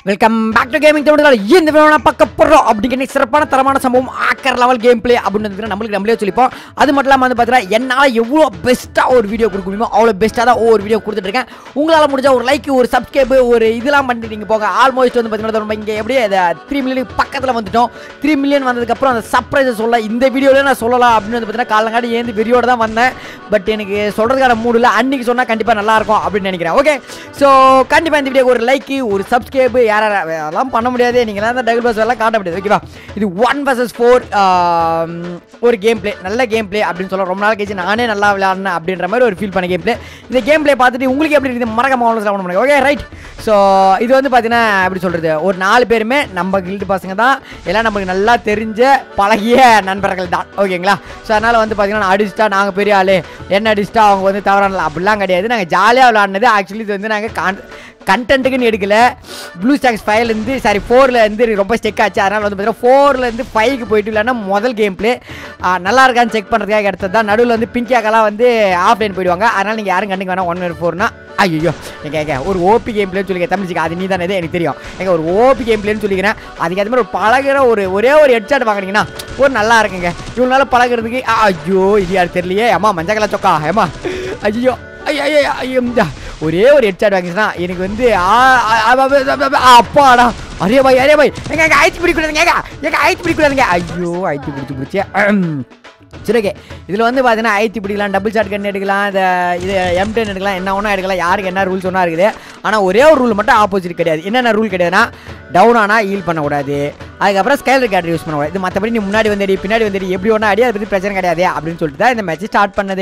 Welcome back to gaming Tamil இந்த video பார்க்க போறோம் அப்படிங்கிற சிறப்பான தரமான சம்பவம் ஆக்கர் லெவல் கேம் பிளே அப்படின்னு வந்து நம்மளுக்கு நம்மளே சொல்லிப்போம் அது மட்டும் இல்லாமல் வந்து பார்த்தீங்கன்னா என்னால் எவ்வளோ பெஸ்ட்டாக ஒரு வீடியோ கொடுக்க முடியுமோ அவ்வளோ பெஸ்ட்டாக தான் ஒவ்வொரு வீடியோ கொடுத்துட்டு இருக்கேன் உங்களால் முடிஞ்ச ஒரு லைக் ஒரு சப்ஸ்கிரைப் ஒரு இதெல்லாம் பண்ணிட்டு நீங்கள் போக ஆல்மோஸ்ட் வந்து பார்த்தீங்கன்னா நம்ம இங்கே எப்படியே த்ரீ மில்லியன் பக்கத்தில் வந்துட்டோம் த்ரீ மில்லியன் வந்ததுக்கப்புறம் அந்த சர்ப்ரைஸை சொல்ல இந்த வீடியோவில் நான் சொல்லலாம் அப்படின்னு வந்து பார்த்தீங்கன்னா காலங்காடி ஏந்து வீடியோட தான் வந்தேன் பட் எனக்கு சொல்கிறதுக்கான மூடு இல்லை அன்னைக்கு சொன்னால் கண்டிப்பாக நல்லா இருக்கும் அப்படின்னு நினைக்கிறேன் ஓகே ஸோ கண்டிப்பாக இந்த வீடியோக்கு ஒரு லைக் ஒரு சப்ஸ்கிரைப் யார் யார் அதெல்லாம் பண்ண முடியாது நீங்களாம் தான் டபுள் பஸ் எல்லாம் காட்ட முடியாது ஓகேவா இது ஒன் vs ஃபோர் ஒரு கேம் ப்ளே நல்ல கேம் ப்ளே அப்படின்னு சொல்ல ரொம்ப நாள் கழிச்சு நானே நல்லா விளையாடினேன் அப்படின்ற மாதிரி ஒரு ஃபீல் பண்ண கேம் ப்ளே இந்த கேம் ப்ளே பார்த்துட்டு உங்களுக்கு எப்படி இருக்குது மறக்காம அவ்வளோ பண்ணுங்க ஓகே ரைட் ஸோ இது வந்து பார்த்தீங்கன்னா எப்படி சொல்கிறது ஒரு நாலு பேருமே நம்ம கில்டு பசங்க தான் எல்லாம் நமக்கு நல்லா தெரிஞ்ச பழகிய நண்பர்கள் தான் ஓகேங்களா ஸோ அதனால் வந்து பார்த்தீங்கன்னா அடிச்சிட்டா நாங்கள் பெரிய ஆளு என்ன அடிச்சிட்டா அவங்க வந்து தவறான அப்படிலாம் கிடையாது நாங்கள் ஜாலியாக விளாட்னது ஆக்சுவலி இது வந்து நாங்கள் கான் கண்டென்ட்டுக்குன்னு எடுக்கல ப்ளூ ஸ்டாக்ஸ் ஃபைவ்லேருந்து சாரி ஃபோரில் இருந்து ரொம்ப ஸ்டெக் ஆச்சு அதனால் வந்து பார்த்தீங்கன்னா ஃபோர்லேருந்து ஃபைவ்க்கு போயிட்டு இல்லைன்னா முதல் கேம் ப்ளே நல்லா இருக்கான்னு செக் பண்ணுறதுக்காக எடுத்தது தான் நடுவில் வந்து பிங்கியாக்கெல்லாம் வந்து ஆஃப்லைன் போயிடுவாங்க அதனால் நீங்கள் யாரும் கண்டுக்க வேணாம் ஒன் வேர் ஃபோர்னா ஐயோ எங்க எங்க ஒரு ஓபி கேம் பிளேன்னு சொல்லிக்க தமிழ்ச்சிக்கு அது நீ தானே எனக்கு தெரியும் எங்க ஒரு ஓபி கேம் பிளேன்னு சொல்லிக்கிறேன் அதுக்கு அது மாதிரி ஒரு பழகிற ஒரு ஒரே ஒரு ஹெட்ஷாட் வாங்குனீங்கன்னா ஒரு நல்லா இருக்குங்க இவங்களால பழகுறதுக்கு ஆ, ஐயோ இது யார் தெரியலையே ஏமா மஞ்சள் கலர் சொக்கா ஏமா ஐயோ ஐயோ ஐயோ ஐயோ இந்தா. ஒரே ஒரு ஹெட்ஷாட் வாங்கிச்சுன்னா எனக்கு வந்து ஆ, ஆ, ஆ, ஆ, ஆ, ஆ, அப்பாடா அரே பாய் அரே பாய் எங்க எங்க ஆயிடுச்சு பிடிக்கூடாதுங்க எங்க எங்க ஆயிடுச்சு பிடிக்கூடாதுங்க ஐயோ ஆயிடுச்சு பிடிச்சி பிடிச்சி சரி ஓகே இதில் வந்து பார்த்தீங்கன்னா ஐத்தி பிடிக்கலாம் டபுள் ஷாட் கன் எடுக்கலாம் இந்த இது எம் டென் எடுக்கலாம் என்ன ஒன்றா எடுக்கலாம் யாருக்கு என்ன ரூல்ஸ் ஒன்றா இருக்குது ஆனால் ஒரே ஒரு ரூல் மட்டும் ஆப்போசிட் கிடையாது என்னென்ன ரூல் கிடையாதுன்னா டவுன் ஆனால் ஹீல் பண்ணக்கூடாது அதுக்கப்புறம் ஸ்கைல் கேட் யூஸ் பண்ணக்கூடாது இது மற்றபடி நீ முன்னாடி வந்து அடி பின்னாடி வந்து அடி எப்படி ஒன்றா அடி அதை பற்றி பிரச்சனை கிடையாது அப்படின்னு சொல்லிட்டு தான் இந்த மேட்ச் ஸ்டார்ட் பண்ணது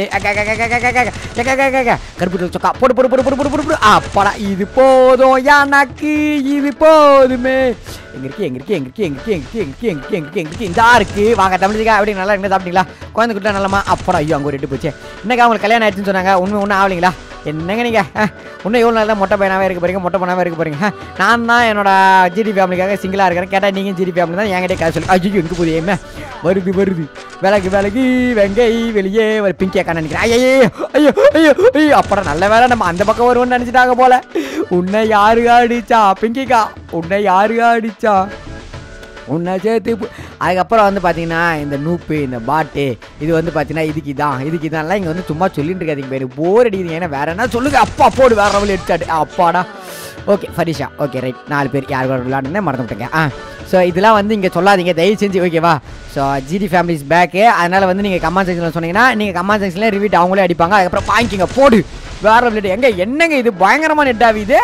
கருப்பு சொக்கா போடு போடு போடு போடு போடு போடு போடு அப்பாடா இது போதும் எனக்கு இது போதுமே எங்க இருக்கு எங்க இருக்கு எங்க இருக்கு எங்க இருக்கு எங்க இருக்கு எங்க இருக்கு எங்க இருக்கு எங்க இருக்கு இந்த இருக்கு வாங்க தமிழ்ச்சிக்கா எப்படி நல்லா இருக்கு சாப்பிட்டீங்களா குழந்தை குட்டா நல்லமா அப்படா ஐயோ அங்கே ஒரு எட்டு போச்சு இன்னைக்கு அவங்களுக்கு கல்யாணம் ஆயிடுச்சுன்னு சொன்னாங்க உண்மை ஒன்றும் ஆகலைங்களா என்னங்க நீங்க அஹ், இன்னும் எவ்வளோ நாள் தான் மொட்டை பையனாவே இருக்க போறீங்க மொட்டை பையனாவே இருக்க போறீங்க அஹ், நான் தான் என்னோட ஜிடி ஃபேமிலிக்காக சிங்கிளாக இருக்கிறேன் கேட்டால் நீங்கள் ஜிடி ஃபேமிலி தான் என்கிட்ட காசு சொல்லி ஐயோ எங்கே போகுது என்ன வருது வருது விலகு விலகு வெங்கை வெளியே ஒரு பிங்கி அக்கா நினைக்கிறேன் ஐயோ ஐயோ ஐயோ ஐயோ அப்புறம் நல்ல வேலை நம்ம அந்த பக்கம் வருவோம்னு நினச்சிட்டாங்க போல உன்னை யாரு அடிச்சா பிங்கிக்கா உன்னை யாரு அடிச்சா உன்னை சேர்த்து பு- அதுக்கப்புறம் வந்து பார்த்தீங்கன்னா இந்த நூப்பு இந்த பாட்டு இது வந்து பார்த்தீங்கன்னா இதுக்கு இதான் இதுக்கு இதான்லாம் இங்கே வந்து சும்மா சொல்லிட்டு இருக்காதீங்க பேர் போர் அடிக்குது ஏன்னா வேற என்ன சொல்லுங்க அப்பா போடு வேற லெவல் எடுத்தாட்டு அப்பாடா ஓகே ஃபரிஷா ஓகே ரைட் நாலு பேர் யார் கூட விளாடுனே மறந்து விட்டேங்க ஆ ஸோ இதெல்லாம் வந்து இங்கே சொல்லாதீங்க தயவு செஞ்சு ஓகேவா ஸோ ஜிடி ஃபேமிலிஸ் பேக்கு அதனால் வந்து நீங்கள் கமெண்ட் செக்ஷனில் சொன்னீங்கன்னா நீங்கள் கமெண்ட் செக்ஷனில் ரிவீட் அவங்களே அடிப்பாங்க அதுக்கப்புறம் வாங்கிக்கிங்க போடு வேற விளையாட்டு எங்க என்னங்க இது பயங்கரமான நெட் ஆகுது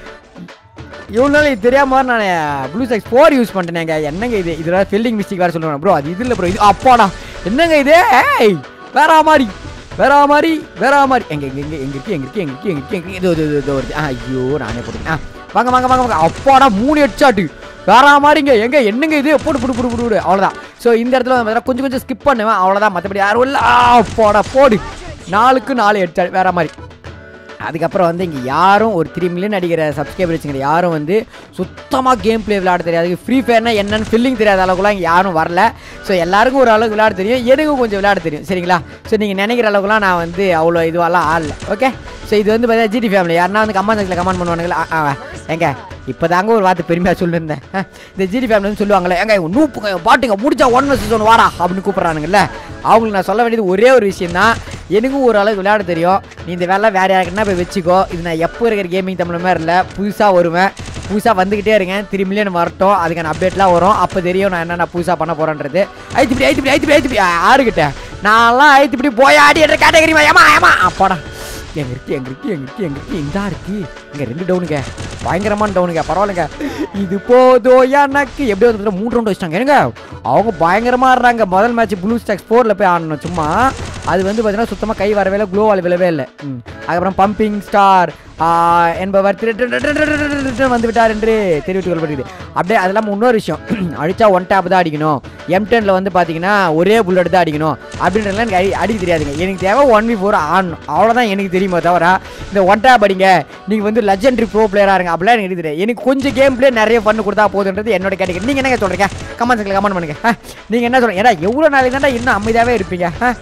இவ்வளோ நாள் இது தெரியாம நான் ப்ளூ சைஸ் ஃபோர் யூஸ் பண்ணிட்டேங்க என்னங்க இது இதெல்லாம் ஃபீல்டிங் மிஸ்டேக் வேறு சொல்லுவேன் ப்ரோ அது இது இல்லை ப்ரோ இது அப்பாடா என்னங்க இது ஏய் வேற மாதிரி வேற மாதிரி வேற மாதிரி எங்க எங்க எங்க எங்க இருக்கு எங்க இருக்கு எங்க இருக்கு எங்க இருக்கு எங்க இருக்கு இது இது இது வருது ஆ ஐயோ நானே போட்டுங்க ஆ வாங்க வாங்க வாங்க வாங்க அப்பாடா மூணு ஹெட்ஷாட்டு வேற மாதிரிங்க எங்க என்னங்க இது போடு போடு போடு போடு போடு அவ்வளோதான் ஸோ இந்த இடத்துல வந்து பார்த்தீங்கன்னா கொஞ்சம் கொஞ்சம் ஸ்கிப் பண்ணுவேன் அவ்வளோதான் மற்றபடி யாரும் இல்லை ஆ, அப்பாடா போடு நாலுக்கு நாலு ஹெட்ஷாட் வேற மாதிரி அதுக்கப்புறம் வந்து இங்கே யாரும் ஒரு த்ரீ மில்லியன் அடிக்கிற சப்ஸ்கிரைபர் வச்சுக்கிற யாரும் வந்து சுத்தமாக கேம் ப்ளே விளையாட தெரியாது ஃப்ரீ ஃபயர்னா என்னன்னு ஃபீல்டிங் தெரியாத அளவுக்குலாம் இங்கே யாரும் வரல ஸோ எல்லாருக்கும் ஒரு அளவுக்கு விளையாட தெரியும் எனக்கும் கொஞ்சம் விளையாட தெரியும் சரிங்களா ஸோ நீங்கள் நினைக்கிற அளவுக்குலாம் நான் வந்து அவ்வளோ இதுவாலாம் ஆடல ஓகே ஸோ இது வந்து பார்த்தீங்கன்னா ஜிடி ஃபேமிலி யாருன்னா வந்து கமெண்ட் செக்ஷனில் கமெண்ட் பண்ணுவானுங்களா ஆ, ஆ, எங்க இப்போ தாங்க ஒரு வார்த்தை பெருமையாக சொல்லியிருந்தேன் ஆ, இந்த ஜிடி ஃபேமிலி வந்து சொல்லுவாங்களே எங்க இவங்க நூப்புங்க இவங்க பாட்டுங்க முடிச்சா ஒன் வர்சஸ் ஒன்று வாடா அப்படின்னு கூப்பிட்றானுங்கல்ல அவங்களுக்கு நான் சொல்ல வேண்டியது ஒரே ஒரு விஷயம் தான் எனக்கும் ஒரு அளவுக்கு விளையாட தெரியும் நீ இந்த வேலை வேற யாருக்குன்னா போய் வச்சுக்கோ இது நான் எப்போ இருக்கிற கேமிங் தமிழ் மாதிரி இல்லை புதுசாக வருவேன் புதுசாக வந்துக்கிட்டே இருக்கேன் த்ரீ மில்லியன் வரட்டும் அதுக்கான அப்டேட்லாம் வரும் அப்போ தெரியும் நான் என்னென்ன புதுசாக பண்ண போகிறேன்றது ஐத்துப்படி ஐத்துப்படி ஐத்துப்படி ஐத்துப்படி யாருக்கிட்ட நான்லாம் ஐத்துப்படி போய் ஆடி என்ற கேட்டகரி ஏமா ஏமா அப்பாடா எங்க இருக்கு எங்க இருக்கு எங்க இருக்கு எங்க இருக்கு இந்தா இருக்கு இங்க ரெண்டு டவுனுங்க பயங்கரமான டவுனுங்க பரவாயில்லைங்க இது போதோ எனக்கு எப்படி வந்து பார்த்தா மூணு ரவுண்ட் வச்சிட்டாங்க என்னங்க அவங்க பயங்கரமா ஆடுறாங்க முதல் மேட்ச் ப்ளூ ஸ்டாக்ஸ் ஃபோரில் போய் ஆடணும் சும்மா அது வந்து பார்த்தீங்கன்னா சுத்தமாக கை வரவே இல்லை க்ளோவால் விழவே இல்லை ம். அதுக்கப்புறம் பம்பிங் ஸ்டார் என்பவர் திரு- திரு- திரு- திரு- திரு- திரு- திரு வந்து விட்டார் என்று தெரிவித்துக் கொள்ளப்படுகிறது அப்படியே அதெல்லாம் இன்னொரு விஷயம் அடிச்சா ஒன் டேப் தான் அடிக்கணும் எம் டென்ல வந்து பார்த்தீங்கன்னா ஒரே புல்லட் தான் அடிக்கணும் அப்படின்றதுலாம் எனக்கு அடி அடிக்க தெரியாதுங்க எனக்கு தேவை ஒன் வி ஃபோர் ஆடணும் அவ்வளோதான் எனக்கு தெரியுமே தவிர இந்த ஒன் டேப் அடிங்க நீங்கள் வந்து லெஜெண்டரி ப்ரோ பிளேயராக இருங்க அப்படிலாம் எனக்கு தெரியாது எனக்கு கொஞ்சம் கேம் பிளே நிறைய பண்ணு கொடுத்தா போதுன்றது என்னோட கேட்டகரி நீங்கள் என்னங்க சொல்கிறீங்க கமெண்ட் செக்ஷனில் கமெண்ட் பண்ணுங்க நீங்கள் என்ன சொல்கிறீங்க ஏன்னா எவ்வளோ நாளைக்கு தான்டா இன்னும் அமைதியாகவே இருப்பீங்க ஆ?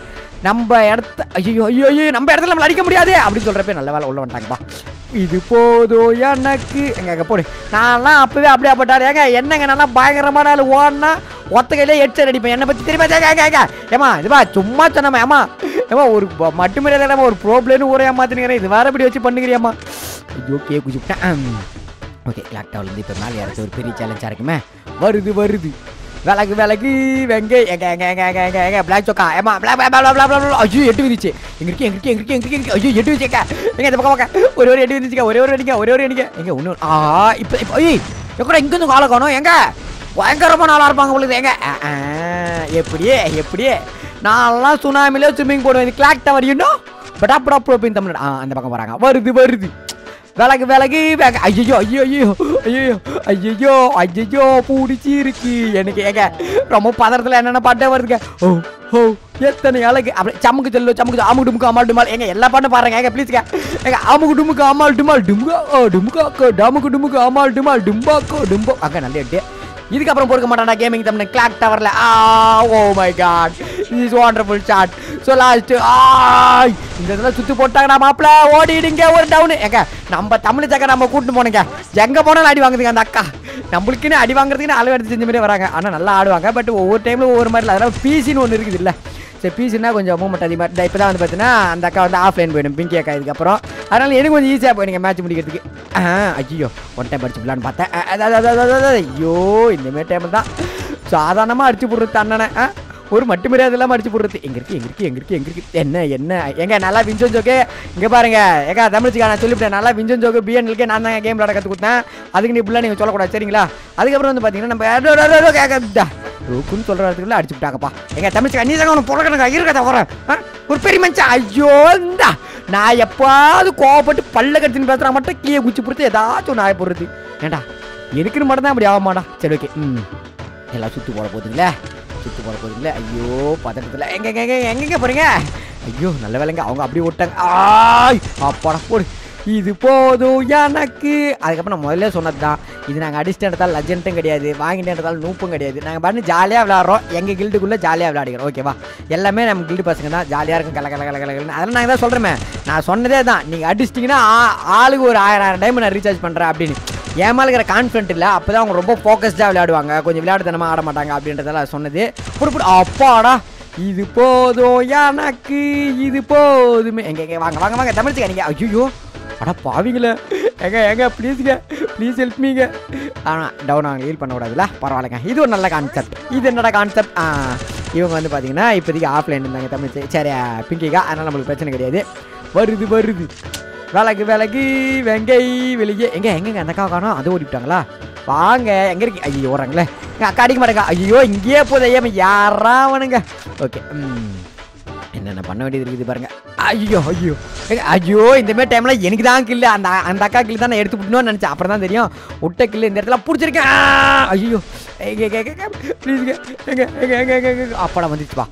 நம்ம இடத்த ஐயோ ஐயோ ஐயோ நம்ம இடத்துல நம்மள அடிக்க முடியாது அப்படின்னு சொல்கிறப்ப நல்ல வேலை உள்ள வந்துட்டாங்கப்பா இது போதும் எனக்கு எங்க எங்க போடு நான்லாம் அப்பவே அப்படியே போட்டாரு ஏங்க என்னங்க நல்லா பயங்கரமான ஆள் ஓடனா ஒத்த கையிலே ஹெட்செட் அடிப்பேன் என்னை பற்றி தெரியுமா கேட்க கேட்க ஏமா இதுவா சும்மா சொன்னமா ஏமா ஏமா ஒரு ப- மட்டுமே இல்லைம்மா ஒரு ப்ராப்ளம்னு ஊரே ஏமாத்தினுக்கிறேன் இது வேற இப்படி வச்சு பண்ணுகிறியாம்மா ஐயோ கே குச்சிவிட்டேன் ஓகே லேப்டாப்லேருந்து இப்போ மேலே இறத்து ஒரு பெரிய சேலஞ்சாக இருக்குமே வருது வருது விலகு விலகு வெங்க எங்க எங்க எங்க எங்க எங்க எங்க பிளாக் சொக்கா ஏமா block block block block block ஐயோ எட்டு விதிச்சு எங்க இருக்கு எங்க இருக்கு எங்க இருக்கு எங்க இருக்கு, எங்க இருக்கு ஐயோ எட்டு விதிச்சுக்கா எங்க இந்த பக்கம் பக்கம் ஒரே ஒரு எட்டு விதிச்சுக்கா ஒரே ஒரு அடிங்க ஒரே ஒரு அடிங்க எங்க ஒன்று ஆ இப்போ இப்போ ஐய் எங்கூட இங்கேருந்து காலை காணும் எங்க பயங்கரமாக நாளாக இருப்பாங்க உங்களுக்கு எங்க ஆ, ஆ, எப்படியே எப்படியே நான்லாம் சுனாமிலே ஸ்விம்மிங் போடுவேன் இது கிளாக் டவர் இன்னும் பட் அப்படா ப்ரோப்பின் தமிழ் ஆ அந்த பக்கம் போகிறாங்க வருது வருது விலகு விலகு விலகு ஐயோ ஐயோ ஐயோ ஐயோ ஐயோ ஐயோ பூடிச்சு இருக்கு எனக்கு ஏங்க ரொம்ப பதறத்துல என்னென்ன பாட்டே வருதுங்க ஓ ஓ எத்தனை அழகு அப்படி சமுக்கு செல்லு சமுக்கு அமுக்கு டுமுக்கு அம்மாள் டுமால் எங்க எல்லா பாட்டும் பாருங்க ஏங்க ப்ளீஸ்ங்க ஏங்க அமுக்கு டுமுக்கு அம்மாள் டுமால் டுமுகா ஓ டுமுகா டமுக்கு டுமுக்கு அம்மாள் டுமால் டும்பாக்கோ டும்போ அங்க நல்ல எட்டு இதுக்கப்புறம் பொறுக்க மாட்டான்டா கேமிங் தமிழ் கிளாக் டவர்ல ஆ oh my god is wonderful shot so last ஆய் இந்த இதெல்லாம் சுத்து போட்டாங்கடா மாப்பிள ஓடிடுங்க ஒரு டவுன் ஏங்க நம்ம தமிழ் சக்கை நம்ம கூட்டு போனோங்க எங்க போனாலும் அடி வாங்குதுங்க அந்த அக்கா நம்மளுக்குன்னு அடி வாங்குறதுக்குன்னு அளவு எடுத்து செஞ்ச மாதிரி வராங்க ஆனால் நல்லா ஆடுவாங்க பட் ஒவ்வொரு டைம்ல ஒவ்வொரு மாதிரி இல்லை அதெல்லாம் பிசின்னு ஒன்று இருக்குது இல்லை சரி பீஸ்னா கொஞ்சம் மூமெண்ட் அதிகமாக இப்போ தான் வந்து பார்த்தீங்கன்னா அந்த அக்கா வந்து ஆஃப்லைன் போயிடும் பிங்கி அக்கா இதுக்கப்புறம் அதனால் எனக்கு கொஞ்சம் ஈஸியாக போயிடுங்க மேட்ச் முடிக்கிறதுக்கு ஆ ஐயோ ஒன் டைம் அடிச்சு விடலான்னு பார்த்தேன் அ, அத, அத, அத, அத, அத, ஐயோ இந்தமாரி டைமில் தான் சாதாரணமாக அடிச்சு போடுறது அண்ணனை ஆ ஒரு மட்டு மரியாதை இல்லாமல் அடிச்சு போடுறது எங்க இருக்கு எங்க இருக்கு எங்க இருக்கு எங்க இருக்கு என்ன என்ன எங்க நல்லா விஞ்சன் ஜோக்கு இங்க பாருங்க ஏக்கா தமிழ்ச்சிக்கா நான் சொல்லிவிட்டேன் நல்லா விஞ்சன் ஜோக்கு பிஎன்எல்கே நான் தான் கேம் விளாட கற்று கொடுத்தேன் அதுக்கு நீ இப்படிலாம் நீங்கள் சொல்லக்கூடாது சரிங்களா அதுக்கப்புறம் வந்து பார்த்தீங்கன்னா நம்ம அடோ, அடோ, அடோ, கேட்க ரோக்குன்னு சொல்ற இடத்துக்குள்ள அடிச்சு விட்டாங்கப்பா எங்க தமிழ்ச்சிக்கா நீ தாங்க உனக்கு புறக்கணக்கா இருக்கதா வர ஒரு பெரிய மனுஷன் ஐயோ இந்தா நான் எப்பாவது கோவப்பட்டு பல்ல கடிச்சுன்னு பேசுறா மட்டும் கீழே குச்சி பிடிச்சி ஏதாச்சும் நாய போடுறது ஏண்டா எனக்குன்னு மட்டும் தான் அப்படி ஆகமாடா சரி ஓகே ம் எல்லாம் சுத்து போட போகுதுங்களே சுத்து போட போகுதுங்களே ஐயோ பதட்டத்தில் எங்க எங்க எங்க எங்கெங்க போறீங்க ஐயோ நல்ல வேலைங்க அவங்க அப்படியே விட்டாங்க ஆய் அப்பாடா போடு இது போதும் எனக்கு அதுக்கப்புறம் நான் முதல்ல சொன்னது தான் இது நாங்கள் அடிச்சுட்டு எடுத்தால் லஜெண்ட்டும் கிடையாது வாங்கிட்டு எடுத்தால் நூப்பும் கிடையாது நாங்கள் பண்ணி ஜாலியாக விளாட்றோம் எங்கள் கில்டுக்குள்ளே ஜாலியாக விளையாடிக்கிறோம் ஓகேவா எல்லாமே நம்ம கில்டு பசங்க தான் ஜாலியாக இருக்கும் கல கல கல கல கலன்னு அதெல்லாம் நாங்கள் தான் சொல்கிறேன் நான் சொன்னதே தான் நீங்கள் அடிச்சிட்டிங்கன்னா ஆ- ஆளுக்கு ஒரு ஆயிரம் ஆயிரம் டைம் நான் ரீசார்ஜ் பண்ணுறேன் அப்படின்னு என் மேலே இருக்கிற கான்ஃபிடென்ட் இல்லை அப்போ தான் அவங்க ரொம்ப ஃபோக்கஸ்டாக விளையாடுவாங்க கொஞ்சம் விளையாடுத்தனமாக ஆட மாட்டாங்க அப்படின்றதெல்லாம் சொன்னது புடு புடு அப்பாடா இது போதும் எனக்கு இது போதுமே எங்க எங்க வாங்க வாங்க வாங்க தமிழ்ச்சிக்க நீங்கள் ஐயோ அட பாவிங்களே எங்க எங்க ப்ளீஸுங்க ப்ளீஸ் ஹெல்ப் மீங்க ஆனால் டவுன் அவங்க ஹீல் பண்ண கூடாதுல்ல பரவாயில்லைங்க இது ஒரு நல்ல கான்செப்ட் இது என்னடா கான்செப்ட் ஆ இவங்க வந்து பார்த்தீங்கன்னா இப்போதைக்கு ஆஃப்லைன் இருந்தாங்க தமிழ் சரி பிங்கிக்கா அதனால் நம்மளுக்கு பிரச்சனை கிடையாது வருது வருது விலகு விலகு வெங்கை வெளியே எங்க எங்கங்க அந்த அக்கா காணோம் அது ஓடிவிட்டாங்களா வாங்க எங்க இருக்கு ஐயோ ஓடுறாங்களே எங்க அக்கா அடிக்க மாட்டேங்க ஐயோ இங்கேயே போதும் ஐயா யாரா அவனுங்க ஓகே ம் என்னென்ன பண்ண வேண்டியது இருக்குது பாருங்க ஐயோ ஐயோ ஏங்க, ஐயோ இந்த மாதிரி டைம்ல எனக்கு தான் கில்லு அந்த அந்த அக்கா கில்லு தான் நான் எடுத்து விட்டணும்னு நினச்சேன் அப்புறம் தான் தெரியும் விட்ட கில்லு இந்த இடத்துல பிடிச்சிருக்கேன் ஆ, ஐயோ எங்க எங்க எங்க ப்ளீஸுங்க எங்க எங்க எங்க எங்க எங்க அப்படா வந்துச்சுப்பா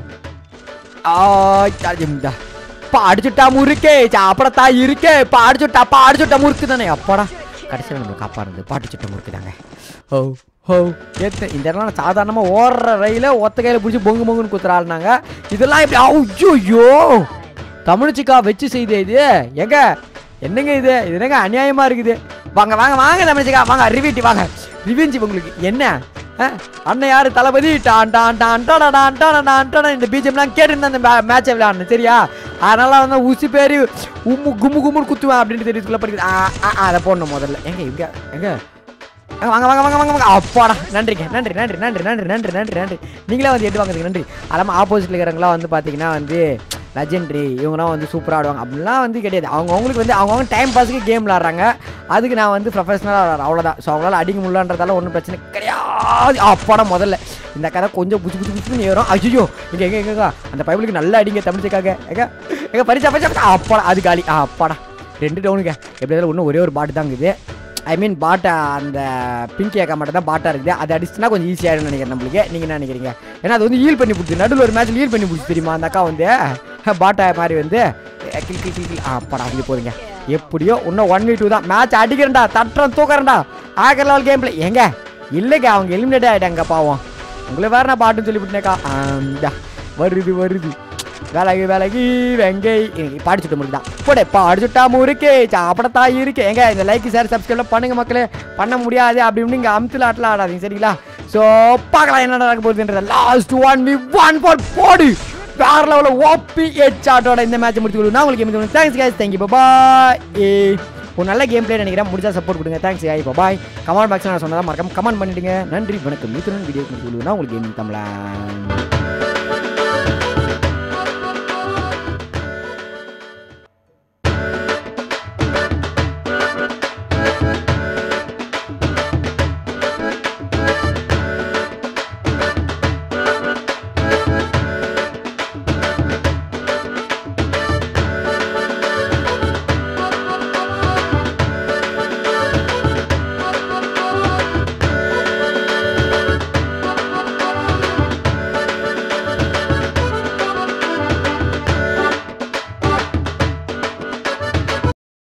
ஆ பாடிச்சுட்டா முறுக்கே சாப்பிடத்தா இருக்கே பாடிச்சுட்டா பாடிச்சுட்டா முறுக்கு தானே அப்பாடா கடைசியில் நம்ம காப்பாடுறது பாட்டிச்சுட்ட முறுக்கு தாங்க ஓ ஹோ ஏத்த இந்த இடத்துல நான் சாதாரணமாக ஓடுற ரயில ஒத்த கையில் பிடிச்சி பொங்கு பொங்குன்னு குத்துற ஆளுனாங்க இதெல்லாம் இப்படி ஐயோ தமிழ்ச்சிக்கா வச்சு செய்தே இது எங்க என்னங்க இது இது என்னங்க அநியாயமா இருக்குது வாங்க வாங்க வாங்க தமிழ்ச்சிக்கா வாங்க ரிவீட்டி வாங்க ரிவெஞ்சி உங்களுக்கு என்ன ஆ, அண்ணன் யாரு தளபதி டான் டான் டான் டான் டான் டான் டான் டான் இந்த பிஜிஎம்லாம் கேட்டுருந்தேன் அந்த மேட்சை விளையாடணும் சரியா அதனால வந்து உசி பேரி உம்மு கும்மு கும்முன்னு குத்துவேன் அப்படின்னு தெரியுதுக்குள்ள படிக்குது ஆ ஆ, ஆ, அதை போடணும் முதல்ல எங்க இங்க எங்க ஆ, வாங்க வாங்க வாங்க வாங்க வாங்க அப்பாடா நன்றிங்க நன்றி நன்றி நன்றி நன்றி நன்றி நன்றி நன்றி நீங்களே வந்து எட்டு வாங்குறதுக்கு நன்றி அல்லாமல் ஆப்போசிட்டில் இருக்கிறவங்களாம் வந்து பார்த்தீங்கன்னா வந்து லெஜெண்ட்ரி இவங்கலாம் வந்து சூப்பராக ஆடுவாங்க அப்படிலாம் வந்து கிடையாது அவங்க அவங்களுக்கு வந்து அவங்கவுங்க டைம் பாஸுக்கு கேம் விளாட்றாங்க அதுக்கு நான் வந்து ப்ரொஃபஷனலாக விளாட்றேன் அவ்வளோதான் ஸோ அவங்களால அடிக்க முடியலன்றதால ஒன்றும் பிரச்சனை கிடையாது அப்பாடா முதல்ல இந்த கதை கொஞ்சம் புச்சு புச்சு புச்சுன்னு ஏறும் ஐயோ இங்கே எங்க எங்கக்கா அந்த பைபிளுக்கு நல்லா அடிங்க தமிழ்ச்சிக்காக எங்க எங்க பரிசா பரிசா அப்பாடா அது காலி ஆ அப்பாடா ரெண்டு டவுனுங்க எப்படி இருந்தாலும் இன்னும் ஒரே ஒரு பாட்டு தான் இருக்குது ஐ மீன் பாட்டா அந்த பிங்கி அக்கா மட்டும் தான் பாட்டா இருக்குது அதை அடிச்சுனா கொஞ்சம் ஈஸியாகிடும் நினைக்கிறேன் நம்மளுக்கு நீங்கள் என்ன நினைக்கிறீங்க ஏன்னா அது வந்து ஹீல் பண்ணி பிடிச்சி நடுவில் ஒரு மேட்ச் ஹீல் பண்ணி பிடிச்சி தெரியுமா அந்த அக்கா வந்து பாட்டா மாதிரி வந்து அஹ், கில் கில் கில் கில் ஆ படம் அப்படி போதுங்க எப்படியோ இன்னும் ஒன் வீ டூ தான் மேட்ச் அடிக்கிறேன்டா தட்டுறேன் தூக்குறேன்டா ஆகிற லெவல் கேம் பிளே எங்க இல்லைங்க அவங்க எலிமினேட் ஆகிட்டாங்க பாவம் உங்களை வேற நான் பாட்டுன்னு சொல்லி விட்டேக்கா வருது வருது விலகி விலகி வெங்கை பாடிச்சுட்டு முறுக்குதான் போடே பாடிச்சுட்டா முறுக்கு சாப்பிடத்தா இருக்கு எங்க இந்த லைக் ஷேர் சப்ஸ்கிரைப் பண்ணுங்க மக்களே பண்ண முடியாது அப்படி இப்படி இங்கே அமுத்துல ஆட்டலாம் ஆடாதீங்க சரிங்களா ஸோ பார்க்கலாம் என்ன நடக்க போகுதுன்றத last one v one for போடு வேற லெவலில் ஓபி ஹெட் ஷாட்டோட இந்த மேட்ச் முடிச்சு கொடுங்க உங்களுக்கு எப்படி தேங்க்ஸ் guys தேங்க்யூ பாய் ஏ ஒரு நல்ல கேம் பிளே நினைக்கிறேன் முடிஞ்சா சப்போர்ட் கொடுங்க தேங்க்ஸ் ஐ பாய் கமெண்ட் பாக்ஸில் நான் சொன்னதா மறக்காம கமெண்ட் பண்ணிடுங்க நன்றி வணக்கம் மித்துடன் வீடியோ முடிச்சு கொடுங்க உங்களுக்கு கேமிங் தமிழா